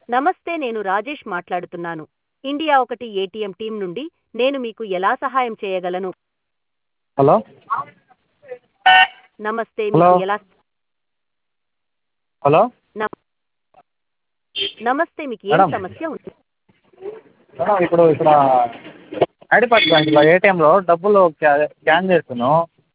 నమస్తే నేను రాజేష్ మాట్లాడుతున్నాను ఇండియా ఒకటి ఏటీఎం టీం నుండి నేను మీకు ఎలా సహాయం చేయగలను హలో నమస్తే హలో. మీకు ఎలా హలో నమ- నమస్తే మీకు ఏం మేడం. సమస్య ఉంది మేడం ఇప్పుడు ఇక్కడ హైదరాబాద్ బ్యాంక్లో ఏటీఎంలో డబ్బులు స్కా- స్కాన్ చేస్తున్నాను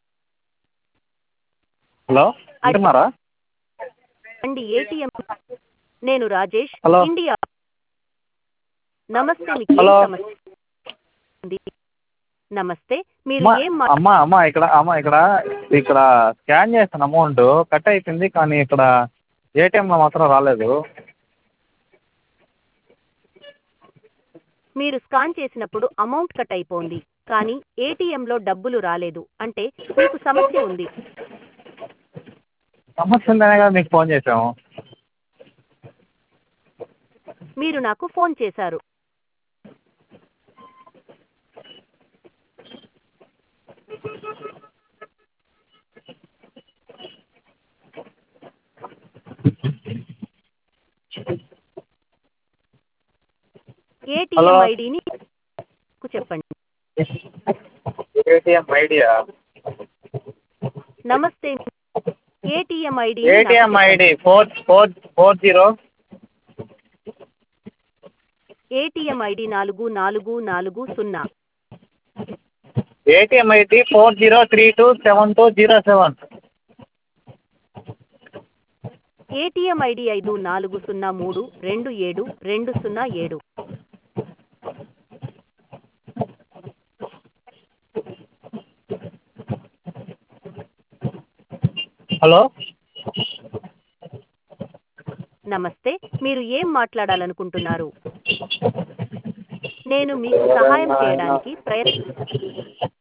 హలో వింటున్నారా అండి ఏటీఎం నేను రాజేష్ హలో. ఇండియా నమస్తే మీకు ఏం హలో. సమస్య ఉంది నమస్తే మీరు అమ్మా ఏం మా- అమ్మా అమ్మా ఇక్కడ అమ్మా ఇక్కడ ఇక్కడ స్కాన్ చేసిన అమౌంట్ కట్ అయిపోయింది కానీ ఇక్కడ ఏటీఎంలో మాత్రం రాలేదు మీరు స్కాన్ చేసినప్పుడు అమౌంట్ కట్ అయిపోయింది కానీ ఏటీఎంలో డబ్బులు రాలేదు అంటే మీకు సమస్య ఉంది సమస్య ఉందనే కదా మీకు ఫోన్ చేసాము మీరు నాకు ఫోన్ చేశారు ఏటీఎం హలో. ఐడిని చెప్పండి ఏటీఎం ఐడియా నమస్తే ATM ID ATM ID four four four zero ATM ID నాలుగు నాలుగు నాలుగు సున్నా ATM ID four zero three two seven two zero seven ATM ID ఐదు నాలుగు సున్నా మూడు రెండు ఏడు రెండు సున్నా ఏడు హలో నమస్తే మీరు ఏం మాట్లాడాలనుకుంటున్నారు నేను మీకు సహాయం చేయడానికి ప్రయత్న